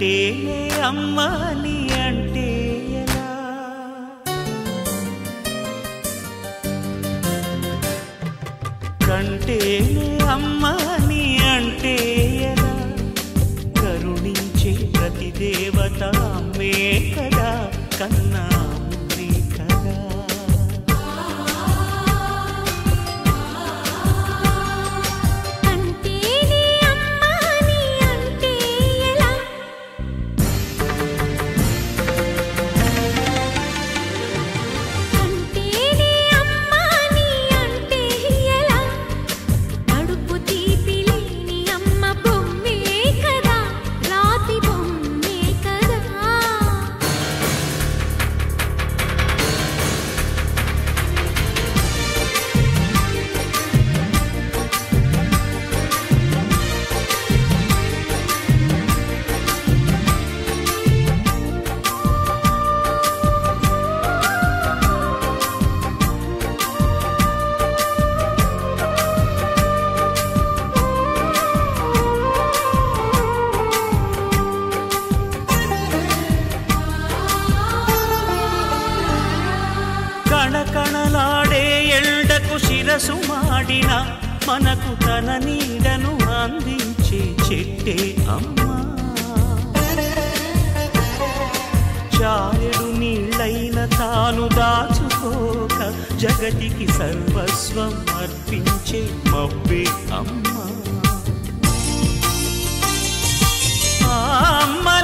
కంటేనే అమ్మని అంటే ఎలా కంటేనే అమ్మని అంటే ఎలా కరుణించే ప్రతి దేవత అమ్మే కదా కన్నా అమ్మే కదా కంటేనే అమ్మాని అంటే ఎలా కంటేనే అమ్మాని అంటే ఎలా కడుపు తీపి లేని అమ్మ బొమ్మే కదా రాతి బొమ్మే కదా కణకణలాడే ఎల్డకు శిరసు మాడిన మనకు తన నీడను అందించే చెట్టే అమ్మా చారెడు నీళ్ళైన తాను దాచుకోక జగతికి సర్వస్వం అర్పించే మబ్బే అమ్మా ఆ అమ్మ